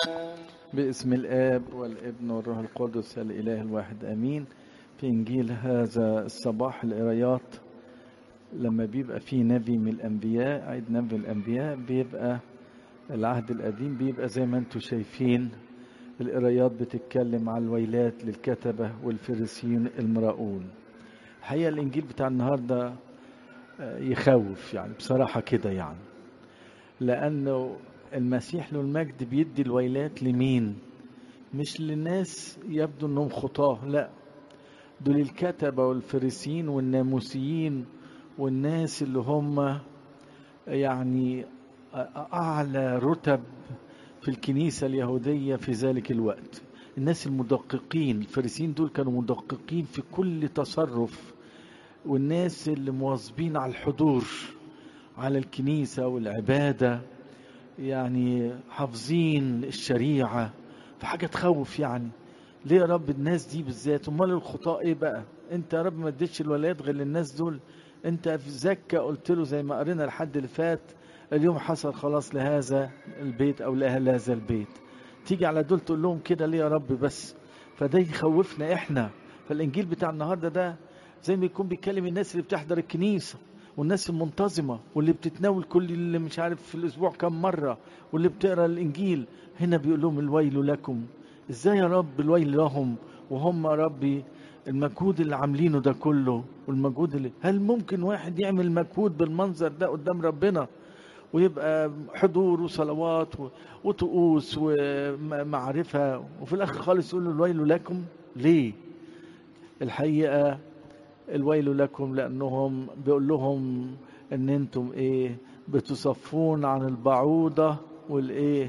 باسم الآب والابن والروح القدس الإله الواحد آمين في إنجيل هذا الصباح القرايات لما بيبقى فيه نبي من الأنبياء عيد نبي الأنبياء بيبقى العهد القديم بيبقى زي ما انتم شايفين القرايات بتتكلم على الويلات للكتبة والفريسيين المراؤون الحقيقة الإنجيل بتاع النهاردة يخوف يعني بصراحة كده يعني لأنه المسيح له المجد بيدي الويلات لمين مش لناس يبدو انهم خطاه لا دول الكتبة والفريسيين والناموسيين والناس اللي هم يعني أعلى رتب في الكنيسة اليهودية في ذلك الوقت الناس المدققين الفريسيين دول كانوا مدققين في كل تصرف والناس اللي مواظبين على الحضور على الكنيسة والعبادة يعني حافظين الشريعة فحاجة تخوف يعني ليه يا رب الناس دي بالذات امال الخطاء ايه بقى انت يا رب ما اديتش الولايات غير للناس دول انت في زكا قلت له زي ما قرينا الحد اللي فات اليوم حصل خلاص لهذا البيت او لاهل هذا البيت تيجي على دول تقول لهم كده ليه يا رب بس فده يخوفنا احنا فالانجيل بتاع النهارده ده زي ما يكون بيتكلم الناس اللي بتحضر الكنيسه والناس المنتظمة واللي بتتناول كل اللي مش عارف في الأسبوع كم مرة واللي بتقرأ الإنجيل هنا بيقول لهم الويل لكم إزاي يا رب الويل لهم وهم ربي المجهود اللي عاملينه ده كله والمجهود اللي هل ممكن واحد يعمل مجهود بالمنظر ده قدام ربنا ويبقى حضور وصلوات وطقوس ومعرفة وفي الآخر خالص يقول له الويل لكم ليه الحقيقة الويل لكم لانهم بيقول لهم ان انتم ايه بتصفون عن البعوضه والايه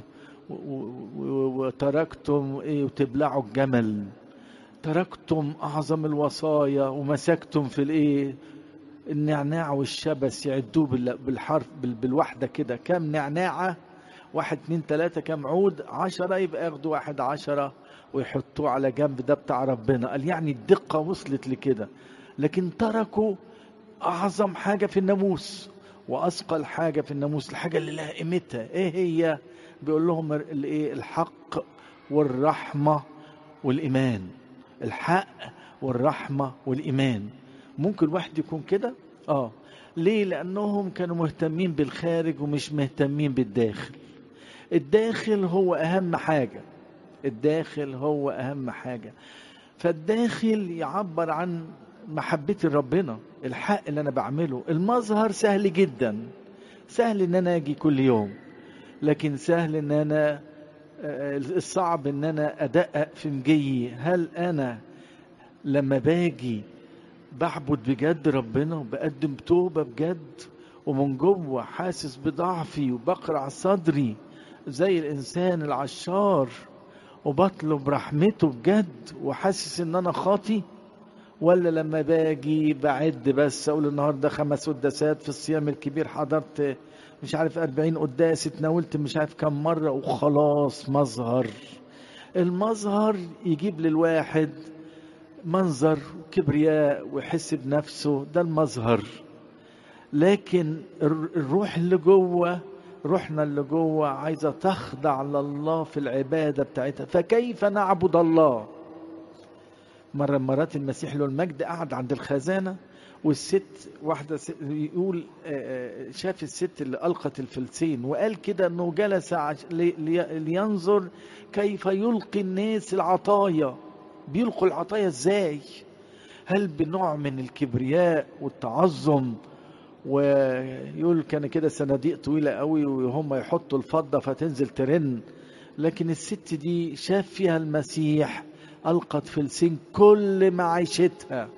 وتركتم ايه وتبلعوا الجمل تركتم اعظم الوصايا ومسكتم في الايه النعناع والشبس يعدوه بالحرف بالوحده كده كام نعناعه واحد اتنين تلاته كام عود عشرة يبقى ياخدوا واحد عشرة ويحطوه على جنب ده بتاع ربنا قال يعني الدقة وصلت لكده لكن تركوا اعظم حاجه في الناموس واثقل حاجه في الناموس الحاجه اللي لها قيمتها ايه هي بيقول لهم الايه الحق والرحمه والايمان الحق والرحمه والايمان ممكن واحد يكون كده اه ليه لانهم كانوا مهتمين بالخارج ومش مهتمين بالداخل الداخل هو اهم حاجه الداخل هو اهم حاجه فالداخل يعبر عن محبتي لربنا الحق اللي انا بعمله المظهر سهل جدا سهل ان انا اجي كل يوم لكن سهل ان انا الصعب ان انا ادقق في مجيي هل انا لما باجي بعبد بجد ربنا وبقدم توبه بجد ومن جوه حاسس بضعفي وبقرع صدري زي الانسان العشار وبطلب رحمته بجد وحاسس ان انا خاطي ولا لما باجي بعد بس اقول النهارده خمس قداسات في الصيام الكبير حضرت مش عارف أربعين قداس اتناولت مش عارف كم مرة وخلاص مظهر المظهر يجيب للواحد منظر كبرياء ويحس بنفسه ده المظهر لكن الروح اللي جوه روحنا اللي جوه عايزة تخضع لله في العبادة بتاعتها فكيف نعبد الله مرة مرات المسيح له المجد قعد عند الخزانة والست واحدة يقول شاف الست اللي ألقت الفلسين وقال كده أنه جلس لينظر كيف يلقي الناس العطايا بيلقوا العطايا ازاي هل بنوع من الكبرياء والتعظم ويقول كان كده صناديق طويلة قوي وهم يحطوا الفضة فتنزل ترن لكن الست دي شاف فيها المسيح ألقت في السن كل معيشتها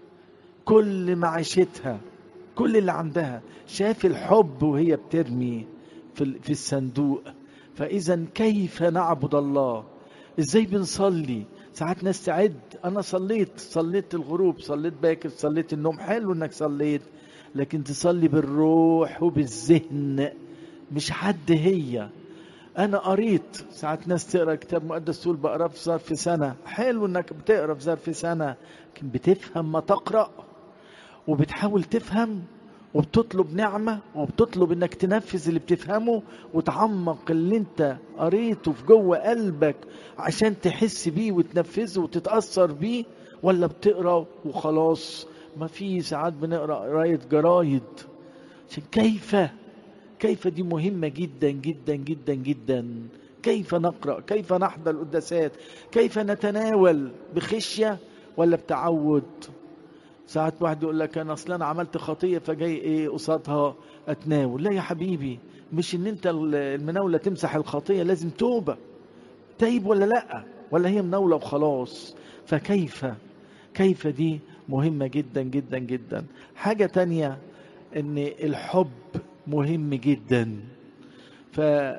كل معيشتها كل اللي عندها شاف الحب وهي بترمي في في الصندوق فإذا كيف نعبد الله ازاي بنصلي ساعات ناس تعد انا صليت صليت الغروب صليت باكر صليت النوم حلو انك صليت لكن تصلي بالروح وبالذهن مش حد هي انا قريت ساعات ناس تقرا كتاب مقدس تقول بقرا في ظرف سنه حلو انك بتقرا في ظرف سنه لكن بتفهم ما تقرا وبتحاول تفهم وبتطلب نعمة وبتطلب انك تنفذ اللي بتفهمه وتعمق اللي انت قريته في جوه قلبك عشان تحس بيه وتنفذه وتتأثر بيه ولا بتقرا وخلاص ما في ساعات بنقرا قراية جرايد عشان كيف كيف دي مهمة جدا جدا جدا جدا كيف نقرأ كيف نحضر القداسات كيف نتناول بخشية ولا بتعود ساعات واحد يقول لك انا اصلا انا عملت خطيه فجاي ايه قصادها اتناول لا يا حبيبي مش ان انت المناوله تمسح الخطيه لازم توبه تايب ولا لا ولا هي مناوله وخلاص فكيف كيف دي مهمه جدا جدا جدا حاجه تانية ان الحب مهم جدا ف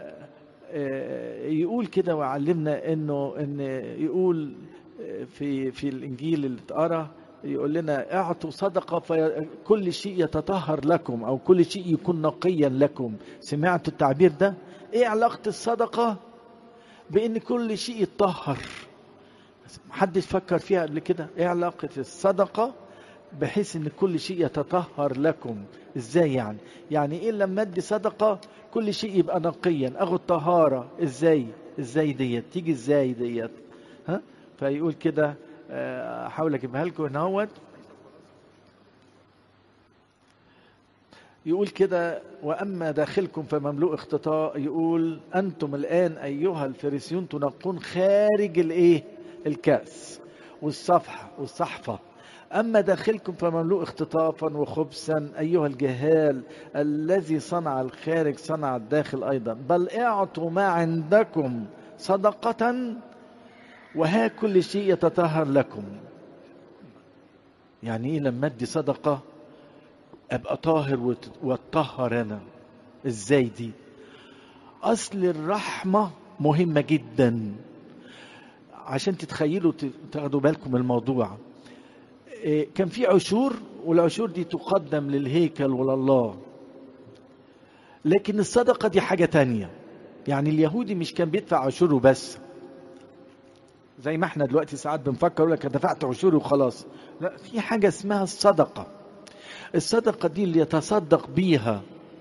يقول كده وعلمنا انه ان يقول في في الانجيل اللي اتقرا يقول لنا اعطوا صدقة فكل شيء يتطهر لكم أو كل شيء يكون نقيا لكم سمعتوا التعبير ده ايه علاقة الصدقة بان كل شيء يتطهر محدش فكر فيها قبل كده ايه علاقة الصدقة بحيث ان كل شيء يتطهر لكم ازاي يعني يعني ايه لما ادي صدقة كل شيء يبقى نقيا اخد طهارة ازاي ازاي ديت تيجي ازاي ديت ها فيقول كده احاول اجيبها لكم هنا اهوت يقول كده واما داخلكم فمملوء اختطاء يقول انتم الان ايها الفريسيون تنقون خارج الايه الكاس والصفحه والصحفه اما داخلكم فمملوء اختطافا وخبثا ايها الجهال الذي صنع الخارج صنع الداخل ايضا بل اعطوا ما عندكم صدقه وها كل شيء يتطهر لكم يعني ايه لما ادي صدقه ابقى طاهر واتطهر انا ازاي دي اصل الرحمه مهمه جدا عشان تتخيلوا تاخدوا بالكم من الموضوع كان في عشور والعشور دي تقدم للهيكل ولله لكن الصدقه دي حاجه تانية يعني اليهودي مش كان بيدفع عشوره بس زي ما احنا دلوقتي ساعات بنفكر يقول لك دفعت عشوري وخلاص لا في حاجه اسمها الصدقه الصدقه دي اللي يتصدق بيها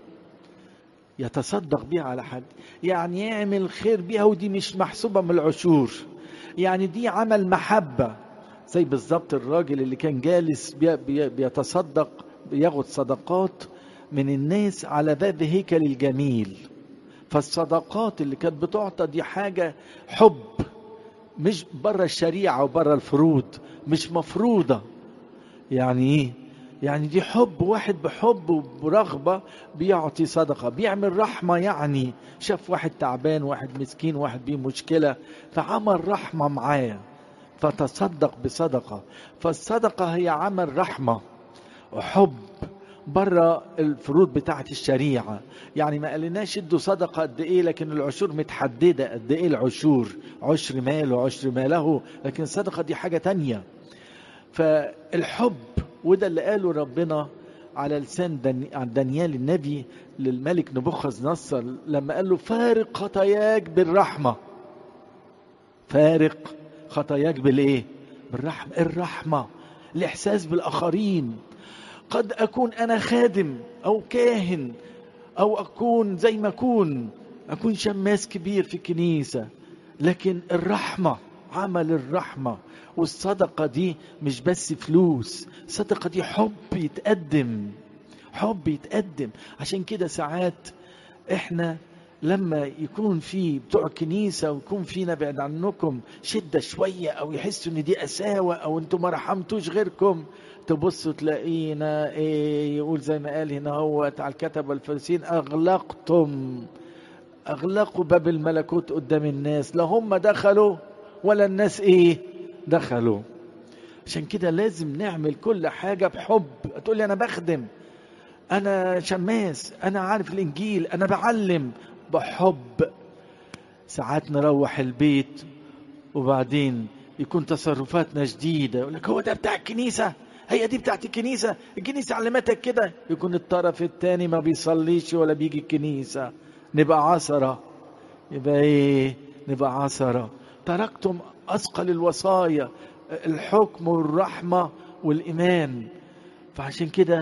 يتصدق بيها على حد يعني يعمل خير بيها ودي مش محسوبه من العشور يعني دي عمل محبه زي بالظبط الراجل اللي كان جالس بي بي بيتصدق بياخد صدقات من الناس على باب هيكل الجميل فالصدقات اللي كانت بتعطى دي حاجه حب مش بره الشريعة وبره الفروض مش مفروضة يعني ايه يعني دي حب واحد بحب وبرغبة بيعطي صدقة بيعمل رحمة يعني شاف واحد تعبان واحد مسكين واحد بيه مشكلة فعمل رحمة معاه فتصدق بصدقة فالصدقة هي عمل رحمة وحب بره الفروض بتاعت الشريعة يعني ما قالناش ادوا صدقة قد ايه لكن العشور متحددة قد ايه العشور عشر مال وعشر ماله لكن الصدقة دي حاجة تانية فالحب وده اللي قاله ربنا على لسان دانيال النبي للملك نبوخذ نصر لما قال له فارق خطاياك بالرحمة فارق خطاياك بالايه بالرحمة الرحمة الاحساس بالاخرين قد اكون انا خادم او كاهن او اكون زي ما اكون اكون شماس كبير في كنيسه لكن الرحمه عمل الرحمه والصدقه دي مش بس فلوس الصدقه دي حب يتقدم حب يتقدم عشان كده ساعات احنا لما يكون في بتوع كنيسة ويكون فينا بعد عنكم شدة شوية أو يحسوا إن دي قساوة أو أنتم ما رحمتوش غيركم تبصوا تلاقينا إيه يقول زي ما قال هنا هو على الكتب والفرسين أغلقتم أغلقوا باب الملكوت قدام الناس لا هم دخلوا ولا الناس إيه دخلوا عشان كده لازم نعمل كل حاجة بحب تقول لي أنا بخدم أنا شماس أنا عارف الإنجيل أنا بعلم بحب ساعات نروح البيت وبعدين يكون تصرفاتنا شديدة يقول لك هو ده بتاع الكنيسة هي دي بتاعت الكنيسة الكنيسة علمتك كده يكون الطرف الثاني ما بيصليش ولا بيجي الكنيسة نبقى عصرة يبقى ايه نبقى عصرة تركتم أثقل الوصايا الحكم والرحمة والإيمان فعشان كده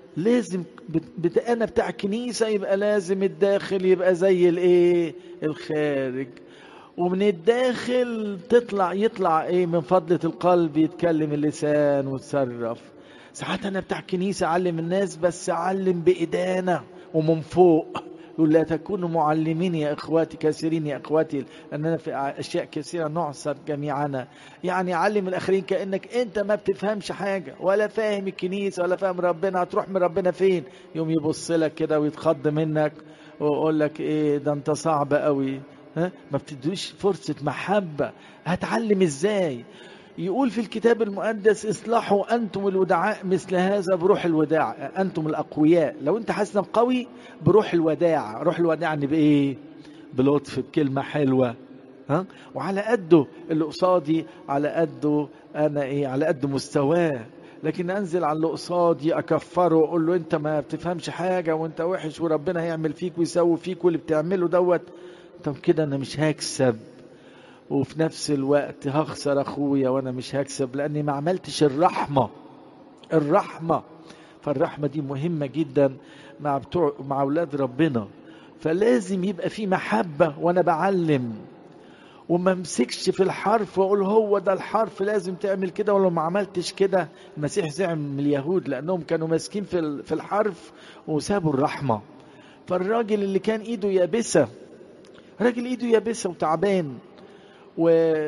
لازم بت... انا بتاع كنيسه يبقى لازم الداخل يبقى زي الايه الخارج ومن الداخل تطلع يطلع ايه من فضلة القلب يتكلم اللسان وتصرف ساعات انا بتاع كنيسة اعلم الناس بس اعلم بايدانا ومن فوق يقول لا تكونوا معلمين يا اخواتي كثيرين يا اخواتي اننا في اشياء كثيره نعصر جميعنا يعني علم الاخرين كانك انت ما بتفهمش حاجه ولا فاهم الكنيسه ولا فاهم ربنا هتروح من ربنا فين يوم يبص لك كده ويتخض منك ويقول لك ايه ده انت صعب قوي ها ما بتدوش فرصه محبه هتعلم ازاي يقول في الكتاب المقدس اصلحوا انتم الودعاء مثل هذا بروح الوداع انتم الاقوياء لو انت حاسس انك قوي بروح الوداع روح الوداع يعني بايه بلطف بكلمه حلوه ها وعلى قده اللي قصادي على قده انا ايه على قد مستواه لكن انزل على اللي قصادي اكفره واقول له انت ما بتفهمش حاجه وانت وحش وربنا هيعمل فيك ويسوي فيك واللي بتعمله دوت طب كده انا مش هكسب وفي نفس الوقت هخسر اخويا وانا مش هكسب لاني ما عملتش الرحمه الرحمه فالرحمه دي مهمه جدا مع بتوع مع اولاد ربنا فلازم يبقى في محبه وانا بعلم وما امسكش في الحرف واقول هو ده الحرف لازم تعمل كده ولو ما عملتش كده المسيح زعم من اليهود لانهم كانوا ماسكين في في الحرف وسابوا الرحمه فالراجل اللي كان ايده يابسه راجل ايده يابسه وتعبان و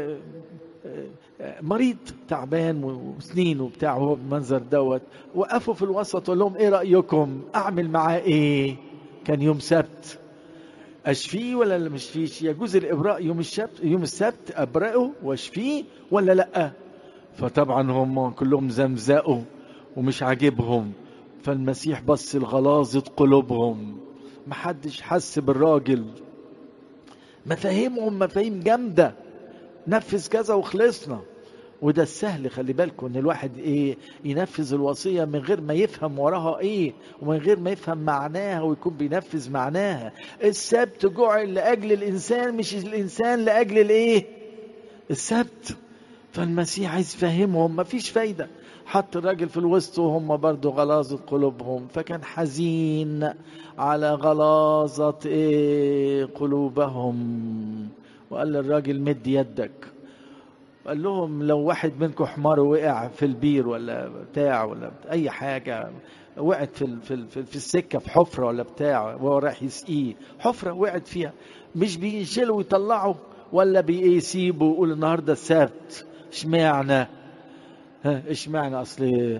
مريض تعبان وسنين وبتاع وهو بالمنظر دوت وقفوا في الوسط وقال لهم ايه رايكم اعمل معاه ايه كان يوم سبت اشفيه ولا لا مش فيش يجوز الابراء يوم السبت يوم السبت ابرئه واشفيه ولا لا فطبعا هم كلهم زمزقوا ومش عاجبهم فالمسيح بص لغلاظة قلوبهم محدش حس بالراجل مفاهيمهم مفاهيم جامدة نفذ كذا وخلصنا وده السهل خلي بالكم ان الواحد ايه ينفذ الوصية من غير ما يفهم وراها ايه ومن غير ما يفهم معناها ويكون بينفذ معناها السبت جعل لاجل الانسان مش الانسان لاجل الايه السبت فالمسيح عايز يفهمهم مفيش فايدة حط الراجل في الوسط وهم برضو غلاظة قلوبهم فكان حزين على غلاظة ايه قلوبهم وقال للراجل مد يدك قال لهم لو واحد منكم حمار وقع في البير ولا بتاع ولا اي حاجه وقعت في في في السكه في حفره ولا بتاع وهو رايح يسقيه حفره وقعت فيها مش بيشيلوا ويطلعوا ولا بيسيبوا ويقول النهارده السبت اشمعنى ها اشمعنى اصل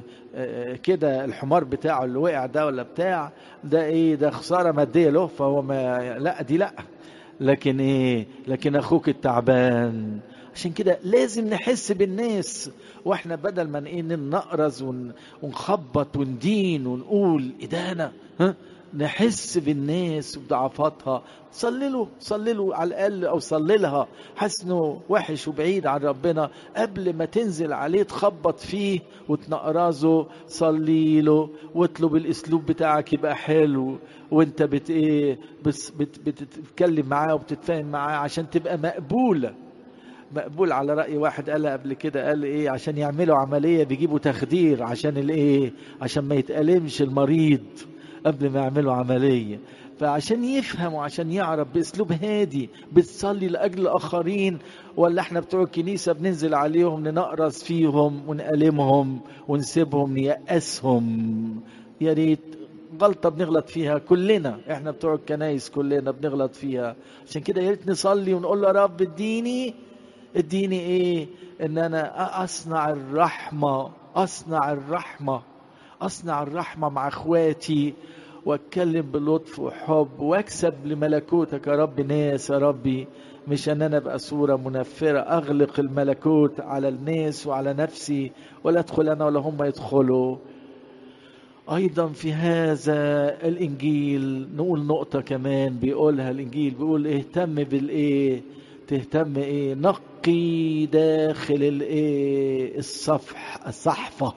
كده الحمار بتاعه اللي وقع ده ولا بتاع ده ايه ده خساره ماديه له فهو ما لا دي لا لكن ايه لكن اخوك التعبان عشان كده لازم نحس بالناس واحنا بدل ما ايه نقرز ونخبط وندين ونقول ايه ده انا ها نحس بالناس وبضعفاتها صلي له صلي له على الاقل او صلي لها حاسس انه وحش وبعيد عن ربنا قبل ما تنزل عليه تخبط فيه وتنقرزه صلي له واطلب الاسلوب بتاعك يبقى حلو وانت بت ايه بس بت بتتكلم معاه وبتتفاهم معاه عشان تبقى مقبوله مقبول على رأي واحد قال قبل كده قال ايه عشان يعملوا عملية بيجيبوا تخدير عشان الايه عشان ما يتألمش المريض قبل ما يعملوا عملية فعشان يفهم وعشان يعرف باسلوب هادي بتصلي لاجل الاخرين ولا احنا بتوع الكنيسه بننزل عليهم ننقرص فيهم ونألمهم ونسيبهم نيأسهم يا ريت غلطه بنغلط فيها كلنا احنا بتوع الكنايس كلنا بنغلط فيها عشان كده يا ريت نصلي ونقول له يا رب اديني اديني ايه ان انا اصنع الرحمه اصنع الرحمه اصنع الرحمه مع اخواتي واتكلم بلطف وحب واكسب لملكوتك يا رب ناس يا ربي مش ان انا ابقى صوره منفره اغلق الملكوت على الناس وعلى نفسي ولا ادخل انا ولا هم يدخلوا ايضا في هذا الانجيل نقول نقطه كمان بيقولها الانجيل بيقول اهتم بالايه تهتم ايه نقي داخل الايه الصفح الصحفه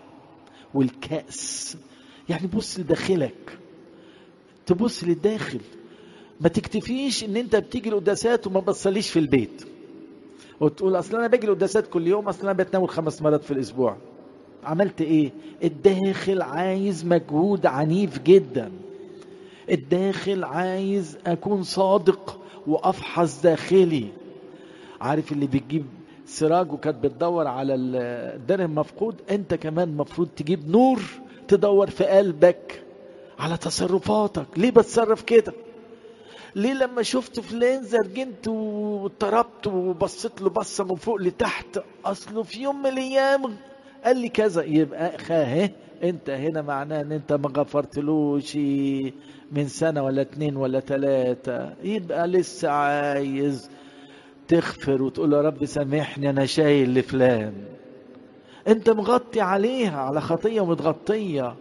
والكأس يعني بص لداخلك تبص للداخل ما تكتفيش ان انت بتيجي القداسات وما بتصليش في البيت وتقول اصل انا باجي القداسات كل يوم اصل انا بتناول خمس مرات في الاسبوع عملت ايه الداخل عايز مجهود عنيف جدا الداخل عايز اكون صادق وافحص داخلي عارف اللي بتجيب سراج وكانت بتدور على الدرهم مفقود انت كمان مفروض تجيب نور تدور في قلبك على تصرفاتك ليه بتصرف كده ليه لما شفت فلان زرجنت واضطربت وبصيت له بصه من فوق لتحت اصله في يوم من الايام قال لي كذا يبقى خاه انت هنا معناه ان انت ما غفرتلوش من سنه ولا اتنين ولا تلاته يبقى لسه عايز تغفر وتقول يا رب سامحني انا شايل لفلان انت مغطي عليها على خطيه متغطيه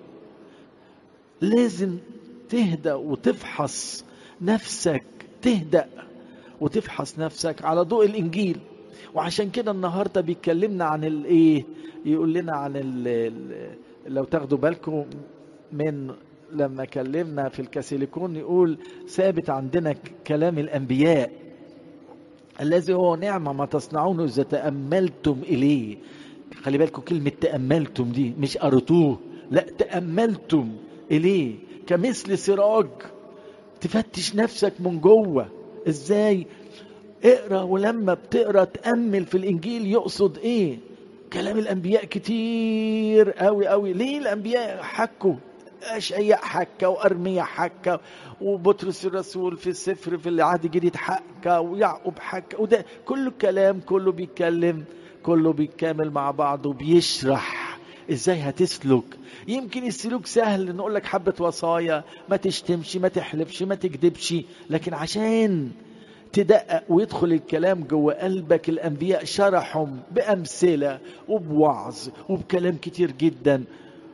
لازم تهدأ وتفحص نفسك تهدأ وتفحص نفسك على ضوء الانجيل وعشان كده النهارده بيتكلمنا عن الايه يقول لنا عن ال لو تاخدوا بالكم من لما كلمنا في الكاسيليكون يقول ثابت عندنا كلام الانبياء الذي هو نعمه ما تصنعونه اذا تاملتم اليه خلي بالكم كلمه تاملتم دي مش قريتوه لا تاملتم اليه كمثل سراج تفتش نفسك من جوه ازاي اقرا ولما بتقرا تامل في الانجيل يقصد ايه كلام الانبياء كتير قوي قوي ليه الانبياء حكوا اشعياء حكى وارميا حكى وبطرس الرسول في السفر في العهد الجديد حكى ويعقوب حكى وده كله كلام كله بيتكلم كله بيتكامل مع بعضه وبيشرح ازاي هتسلك يمكن السلوك سهل نقول لك حبة وصايا ما تشتمش ما تحلفش ما تكذبش لكن عشان تدقق ويدخل الكلام جوه قلبك الانبياء شرحهم بامثله وبوعظ وبكلام كتير جدا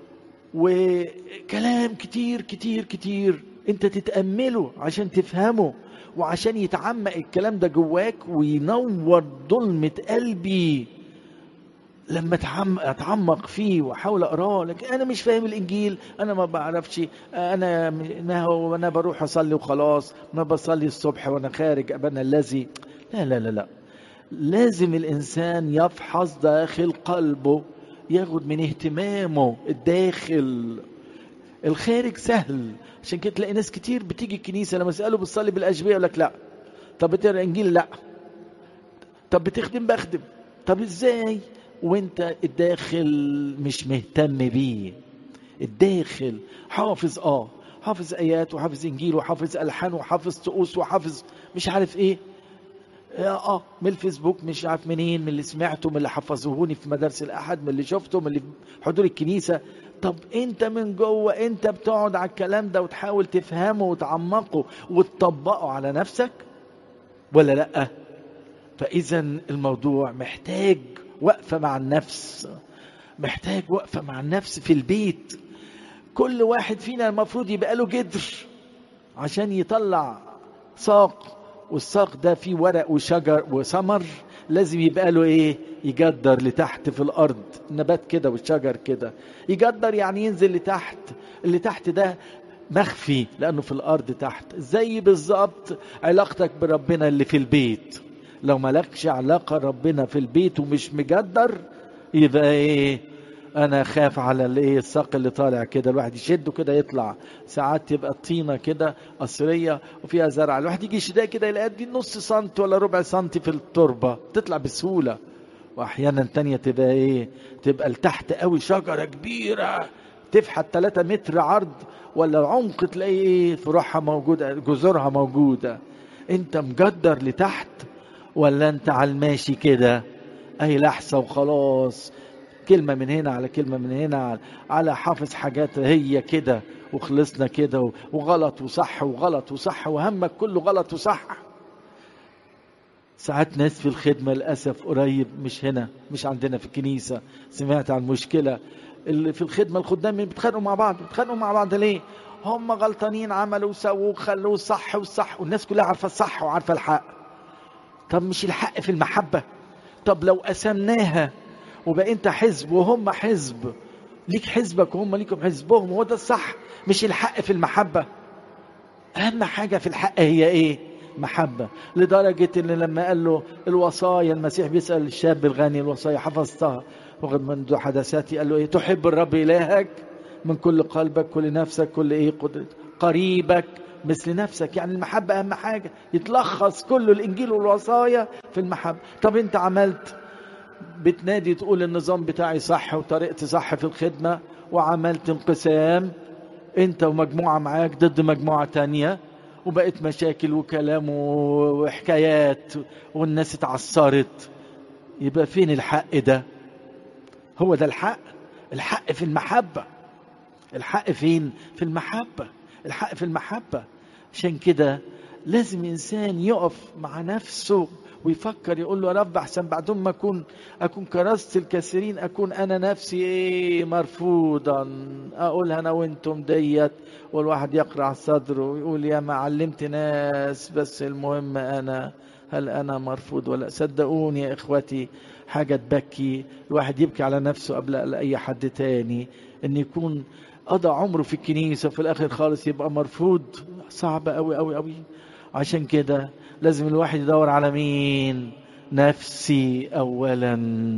وكلام كتير كتير كتير انت تتامله عشان تفهمه وعشان يتعمق الكلام ده جواك وينور ظلمه قلبي لما اتعمق فيه واحاول اقراه لكن انا مش فاهم الانجيل انا ما بعرفش انا ما هو انا بروح اصلي وخلاص ما بصلي الصبح وانا خارج ابانا الذي لا لا لا لا لازم الانسان يفحص داخل قلبه ياخد من اهتمامه الداخل الخارج سهل عشان كده تلاقي ناس كتير بتيجي الكنيسه لما اساله بتصلي بالاشبيه يقول لك لا طب بتقرا انجيل لا طب بتخدم بخدم طب ازاي وانت الداخل مش مهتم بيه الداخل حافظ اه حافظ ايات وحافظ انجيل وحافظ الحان وحافظ طقوس وحافظ مش عارف ايه اه من الفيسبوك مش عارف منين من اللي سمعته من اللي حفظوهوني في مدارس الاحد من اللي شفته من اللي حضور الكنيسه طب انت من جوه انت بتقعد على الكلام ده وتحاول تفهمه وتعمقه وتطبقه على نفسك ولا لا فاذا الموضوع محتاج وقفه مع النفس محتاج وقفه مع النفس في البيت كل واحد فينا المفروض يبقى له جدر عشان يطلع ساق والساق ده فيه ورق وشجر وثمر لازم يبقى له ايه يجدر لتحت في الارض نبات كده والشجر كده يجدر يعني ينزل لتحت اللي تحت ده مخفي لانه في الارض تحت زي بالظبط علاقتك بربنا اللي في البيت لو مالكش علاقه ربنا في البيت ومش مجدر يبقى ايه انا خاف على الايه الساق اللي طالع كده الواحد يشده كده يطلع ساعات تبقى الطينه كده قصريه وفيها زرع الواحد يجي يشدها كده يلاقيها دي نص سنت ولا ربع سنت في التربه تطلع بسهوله واحيانا تانية تبقى ايه تبقى لتحت قوي شجره كبيره تفحت 3 متر عرض ولا عمق تلاقي ايه فروعها موجوده جذورها موجوده انت مجدر لتحت ولا انت على الماشي كده اي لحظه وخلاص كلمة من هنا على كلمة من هنا على حافظ حاجات هي كده وخلصنا كده وغلط وصح وغلط وصح وهمك كله غلط وصح ساعات ناس في الخدمة للأسف قريب مش هنا مش عندنا في الكنيسة سمعت عن مشكلة اللي في الخدمة الخدام بيتخانقوا مع بعض بيتخانقوا مع بعض ليه هم غلطانين عملوا وسووا وخلوا الصح والصح والناس كلها عارفة الصح وعارفة الحق طب مش الحق في المحبة طب لو قسمناها وبقى انت حزب وهم حزب ليك حزبك وهم ليكم حزبهم هو ده الصح مش الحق في المحبة أهم حاجة في الحق هي إيه؟ محبة لدرجة إن لما قال له الوصايا المسيح بيسأل الشاب الغني الوصايا حفظتها وغد منذ حدثاتي قال له ايه تحب الرب الهك من كل قلبك كل نفسك كل ايه قدرتك قريبك مثل نفسك يعني المحبة أهم حاجة يتلخص كل الإنجيل والوصايا في المحبة طب أنت عملت بتنادي تقول النظام بتاعي صح وطريقتي صح في الخدمة وعملت انقسام أنت ومجموعة معاك ضد مجموعة تانية وبقت مشاكل وكلام وحكايات والناس اتعصرت يبقى فين الحق ده هو ده الحق الحق في المحبة الحق فين في المحبة الحق في المحبة عشان كده لازم إنسان يقف مع نفسه ويفكر يقول له يا رب أحسن بعدهم ما أكون أكون كرست الكثيرين أكون أنا نفسي إيه مرفوضا أقولها أنا وأنتم ديت والواحد يقرع صدره ويقول يا ما علمت ناس بس المهم أنا هل أنا مرفوض ولا صدقوني يا إخوتي حاجة تبكي الواحد يبكي على نفسه قبل أي حد تاني إن يكون قضى عمره في الكنيسة في الآخر خالص يبقى مرفوض صعب أوي أوي أوي عشان كده لازم الواحد يدور على مين نفسي أولا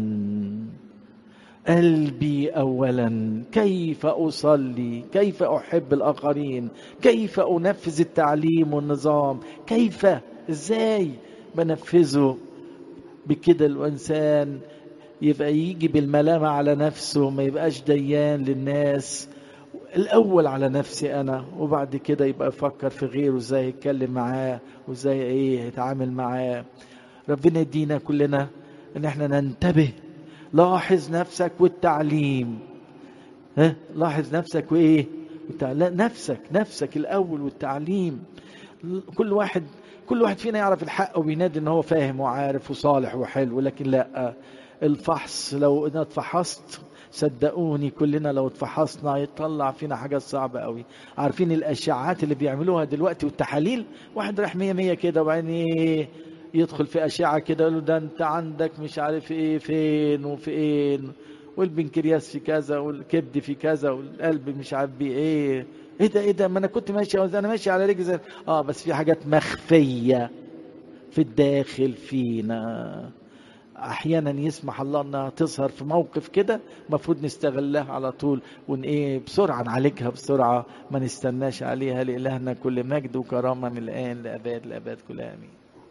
قلبي أولا كيف أصلي كيف أحب الآخرين كيف أنفذ التعليم والنظام كيف إزاي بنفذه بكده الإنسان يبقى يجي بالملامة على نفسه ما يبقاش ديان للناس الاول على نفسي انا وبعد كده يبقى يفكر في غيره ازاي يتكلم معاه وازاي ايه يتعامل معاه ربنا يدينا كلنا ان احنا ننتبه لاحظ نفسك والتعليم ها لاحظ نفسك وايه لا نفسك نفسك الاول والتعليم كل واحد كل واحد فينا يعرف الحق وبينادي ان هو فاهم وعارف وصالح وحلو لكن لا الفحص لو انا اتفحصت صدقوني كلنا لو اتفحصنا يطلع فينا حاجات صعبة قوي عارفين الأشعات اللي بيعملوها دلوقتي والتحاليل واحد راح مية مية كده وبعدين يدخل في أشعة كده يقول له ده أنت عندك مش عارف إيه فين وفين والبنكرياس في كذا والكبد في كذا والقلب مش عارف بيه إيه ايه ده ايه ده ما انا كنت ماشي انا ماشي على رجلي زي اه بس في حاجات مخفيه في الداخل فينا احيانا يسمح الله انها تظهر في موقف كده المفروض نستغلها على طول ون ايه بسرعه نعالجها بسرعه ما نستناش عليها لالهنا كل مجد وكرامه من الان لاباد لاباد كل امين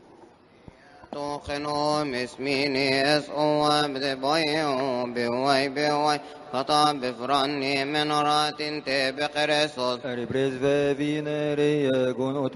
توخنو مسميني اسقوا بدبوي بوي بوي خطا بفراني من رات انت بقرصوص Riprese vinere con